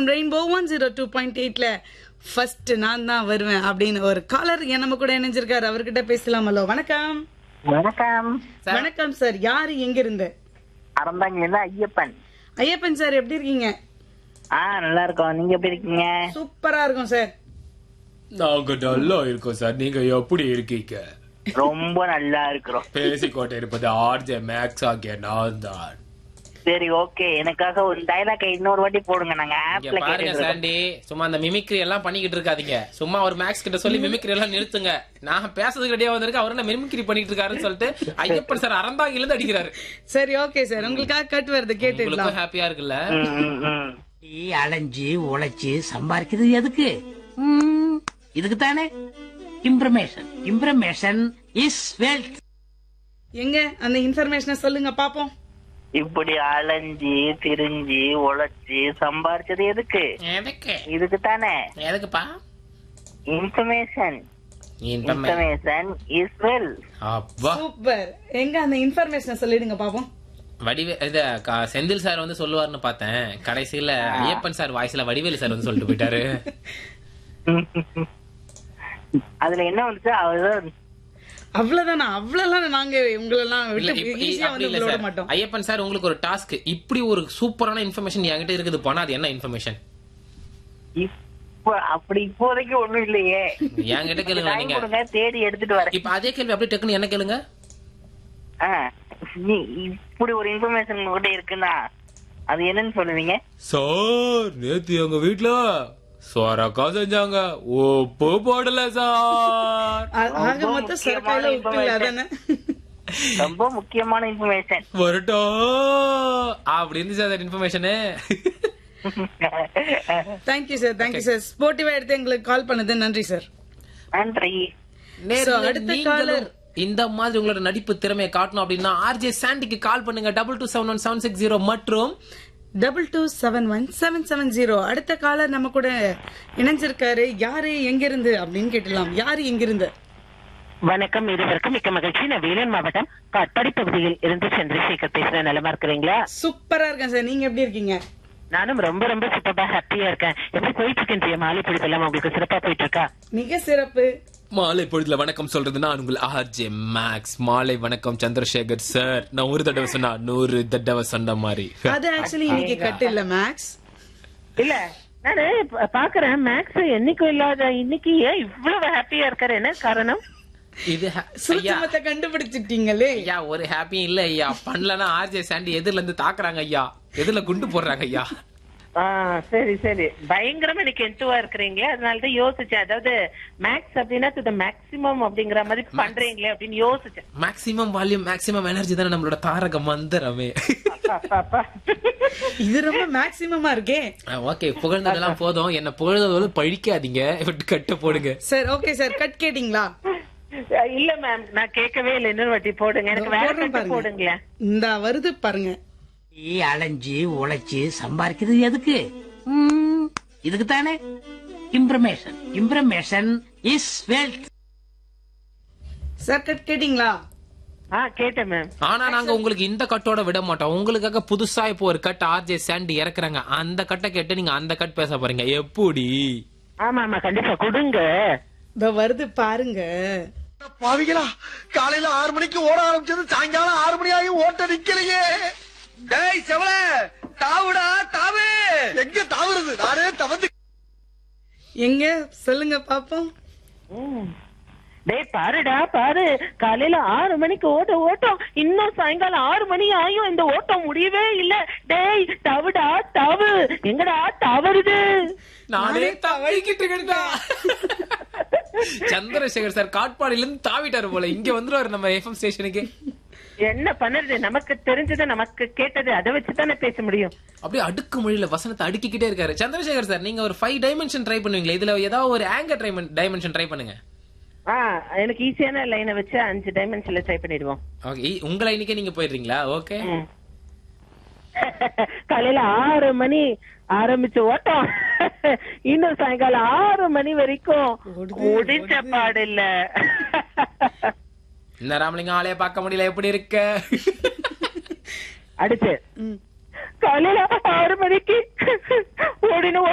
FM rainbow one zero two point எயிட்ல first நான் தான் வருவேன் அப்படின்னு ஒரு காலர் நம்ம கூட இணைஞ்சிருக்காரு அவர்கிட்ட பேசலாம் ஹலோ வணக்கம் வணக்கம் வணக்கம் சார் யாரு எங்க இருந்து அறந்தாங்க ஐயப்பன் ஐயப்பன் சார் எப்படி இருக்கீங்க ஆ நல்லா இருக்கோம் நீங்க எப்படி இருக்கீங்க சூப்பரா இருக்கும் சார் நாங்க நல்லா இருக்கோம் சார் நீங்க எப்படி இருக்கீங்க ரொம்ப நல்லா இருக்கிறோம் பேசிக்கொண்டு இருப்பது ஆர்ஜே மேக்ஸ் ஆகிய நான் தான் சரி ஓகே எனக்காக ஒரு டைலாக் இன்னொரு வாட்டி போடுங்க நாங்க இங்க ஆப்ல பாருங்க கேட்டு சாண்டி சும்மா அந்த மிமிக்ரி எல்லாம் பண்ணிக்கிட்டு இருக்காதீங்க சும்மா ஒரு மேக்ஸ் கிட்ட சொல்லி மிமிக்ரி எல்லாம் நிறுத்துங்க நான் பேசுறதுக்கு ரெடியா வந்திருக்கேன் அவர் என்ன மிமிக்ரி பண்ணிட்டு இருக்காருன்னு சொல்லிட்டு ஐயப்பன் சார் அறந்தாங்கில இருந்து அடிக்கிறாரு சரி ஓகே சார் உங்களுக்காக கட் வருது கேட்டுடலாம் உங்களுக்கும் ஹாப்பியா இருக்குல்ல நீ அலைஞ்சு உழைச்சு சம்பாதிக்கிறது எதுக்கு ம், இதுக்கு தானே இம்ப்ரமேஷன் இம்ப்ரமேஷன் இஸ் வெல்த் எங்க அந்த இன்ஃபர்மேஷனை சொல்லுங்க பாப்போம் இப்படி அலைஞ்சு திரிஞ்சு உழைச்சு சம்பாரிச்சது எதுக்கு எதுக்கு இதுக்கு தானே எதுக்குப்பா இன்ஃபர்மேஷன் இன்ஃபர்மே- இன்ஃபர்மேஷன் இஸ் வெல் அப்பா சூப்பர் எங்க அந்த இன்ஃபர்மேஷனை சொல்லிடுங்க பாப்போம் வடிவே இத க- செந்தில் சார் வந்து சொல்லுவாருன்னு பார்த்தேன் கடைசியில ஐயப்பன் சார் வாய்ஸ்ல வடிவேலு சார் வந்து சொல்லிட்டு போயிட்டாரு அதுல என்ன வந்துச்சு அவர் அவ்வளவுதானா அவ்வளவுலாம் நாங்க உங்களெல்லாம் இல்ல, விட்டு இப்ப- ஈஸியா அப்படி வந்து இல்ல உங்களோட சார். மாட்டோம் ஐயப்பன் சார் உங்களுக்கு ஒரு டாஸ்க் இப்படி ஒரு சூப்பரான இன்ஃபர்மேஷன் என்கிட்ட இருக்குது போனா அது என்ன இன்ஃபர்மேஷன் இப்ப அப்படி இப்போதைக்கு ஒண்ணும் இல்லையே என்கிட்ட கேளுங்க Time நீங்க கொடுங்க தேடி எடுத்துட்டு வரேன் இப்ப அதே கேள்வி அப்படியே டக்குன்னு என்ன கேளுங்க ஆ, நீ இப்படி ஒரு இன்ஃபர்மேஷன் உங்ககிட்ட இருக்குன்னா அது என்னன்னு சொல்லுவீங்க சார் நேத்து எங்க வீட்ல சொரக்கா செஞ்சாங்க உப்பு போடல சார் ஆ- ஆக ரொம்ப மொத்தம் சரக்காயில முக்கியமான உப்பு இல்ல அதானே ரொம்ப முக்கியமான இன்ஃபர்மேஷன் வரட்டா அப்படி இருந்துச்சு அந்த information thank you sir thank you sir ஸ்போர்ட்டிவா எடுத்து எங்களுக்கு கால் பண்ணது நன்றி சார் நன்றி So, அடுத்த caller. இந்த மாதிரி உங்களோட நடிப்பு திறமையை காட்டணும் அப்படின்னா ஆர்ஜே சாண்டிக்கு கால் பண்ணுங்க double two seven one seven six zero மற்றும் double two seven one seven seven zero அடுத்த காலர் நம்ம கூட இணைஞ்சிருக்காரு யாரு எங்க இருந்து அப்படின்னு கேட்டலாம் யாரு எங்க இருந்து வணக்கம் இருவருக்கும் மிக்க மகிழ்ச்சி நான் வேலூர் மாவட்டம் காட்பாடி பகுதியில் இருந்து சந்திரசேகர் பேசுறேன் நலமா இருக்கிறீங்களா சூப்பரா இருக்கேன் சார் நீங்க எப்படி இருக்கீங்க நானும் ரொம்ப ரொம்ப சூப்பரா ஹாப்பியா இருக்கேன் எப்படி போயிட்டு இருக்கு மாலை பிடிப்பெல்லாம் உங்களுக்கு சிறப்பா போயிட்டு இருக்கா மிக சிறப்பு மாலை பொழுதுல வணக்கம் சொல்றது நான் உங்கள் ஆர்ஜே மேக்ஸ் மாலை வணக்கம் சந்திரசேகர் சார் நான் ஒரு தடவை சொன்னா நூறு தடவை சொன்ன மாதிரி அது ஆக்சுவலி இன்னைக்கு கட் இல்ல மேக்ஸ் இல்ல நானு ப- பாக்குறேன் மேக்ஸ் என்னைக்கும் இல்லாத இன்னைக்கு ஏன் இவ்வளவு ஹாப்பியா இருக்காரு என்ன காரணம் இது ha- ஐயா சுத்தமத்தை கண்டுபிடிச்சிட்டீங்களே ஐயா ஒரு ஹாப்பியும் இல்ல ஐயா பண்ணலன்னா ஆர்ஜே சாண்டி எதிரில இருந்து தாக்குறாங்க ஐயா எதிரில குண்டு போடுறாங்க ஐயா ஆ, சரி சரி பயங்கரமா எனக்கு என்டுவா இருக்கிறீங்களே அதனாலதான் யோசிச்சேன் அதாவது மேக்ஸ் அப்படின்னா டு மேக்சிமம் அப்படிங்கிற மாதிரி பண்றீங்களே அப்படின்னு யோசிச்சேன் மேக்ஸிமம் வால்யூம் மேக்ஸிமம் எனர்ஜி தானே நம்மளோட தாரக மந்திரமே அப்பா, அப்பா, அப்பா. இது ரொம்ப மேக்சிமமா இருக்கே ஓகே புகழ்ந்ததெல்லாம் போதும் என்ன புகழ்ந்ததோடு பழிக்காதீங்க இப்படி கட்ட போடுங்க சார் ஓகே சார் கட் கேட்டீங்களா இல்ல மேம் நான் கேட்கவே இல்லை இன்னொரு வாட்டி போடுங்க எனக்கு வேற போடுறேன் கட்டு பாருங்க. போடுங்களேன் இந்த வருது பாருங்க நீ அலைஞ்சு உழைச்சு சம்பாதிக்கிறது எதுக்கு ம், இதுக்கு தானே information information is wealth sir cut கேட்டீங்களா ஆ கேட்டேன் மேம் ஆனா நாங்க உங்களுக்கு இந்த கட்டோட விட மாட்டோம் உங்களுக்காக புதுசா இப்போ ஒரு கட் ஆர்ஜே சாண்டி இறக்குறாங்க அந்த கட்டை கேட்டு நீங்க அந்த கட் பேச போறீங்க எப்படி ஆமா ஆமா கண்டிப்பா கொடுங்க இந்த வருது பாருங்க பாவிகளா காலையில ஆறு மணிக்கு ஓட ஆரம்பிச்சது சாயங்காலம் ஆறு மணி ஆகி ஓட்ட நிக்கலையே டேய் செவல தாவுடா தாவு எங்க தாவுறது நானே தவந்து எங்க சொல்லுங்க பாப்போம் ம். டேய் பாருடா பாரு காலையில ஆறு மணிக்கு ஓட்ட ஓட்டம் இன்னும் சாயங்காலம் ஆறு மணி ஆயும் இந்த ஓட்டம் முடியவே இல்ல டேய் தவுடா தவு எங்கடா தவறுது நானே தவறிக்கிட்டு இருக்கேன்டா. சந்திரசேகர் சார் காட்பாடியில இருந்து தாவிட்டாரு போல இங்க வந்துருவாரு நம்ம எஃப்எம் ஸ்டேஷனுக்கு என்ன பண்ணுறது நமக்கு தெரிஞ்சது நமக்கு கேட்டது அதை வச்சுதானே பேச முடியும் அப்படியே அடுக்கு மொழியில வசனத்தை அடுக்கிக்கிட்டே இருக்காரு சந்திரசேகர் சார் நீங்க ஒரு ஃபைவ் டைமென்ஷன் ட்ரை பண்ணுவீங்களா இதுல ஏதாவது ஒரு ஆங்கர் டைமென்ஷன் ட்ரை பண்ணுங்க ஆ எனக்கு ஈஸியான லைனை வச்சு அஞ்சு டைமென்ஷன்ல ட்ரை பண்ணிடுவோம் ஓகே உங்களை இன்னைக்கே நீங்க போயிடுறீங்களா ஓகே ம். காலையில ஆறு மணி ஆரம்பிச்ச ஓட்டம் இன்னும் சாயங்காலம் ஆறு மணி வரைக்கும் முடிச்ச பாடு இல்ல இந்த ராமலிங்கம் ஆளைய பார்க்க முடியல எப்படி இருக்க அடுத்து ம். காலையில ஆறு மணிக்கு ஓடின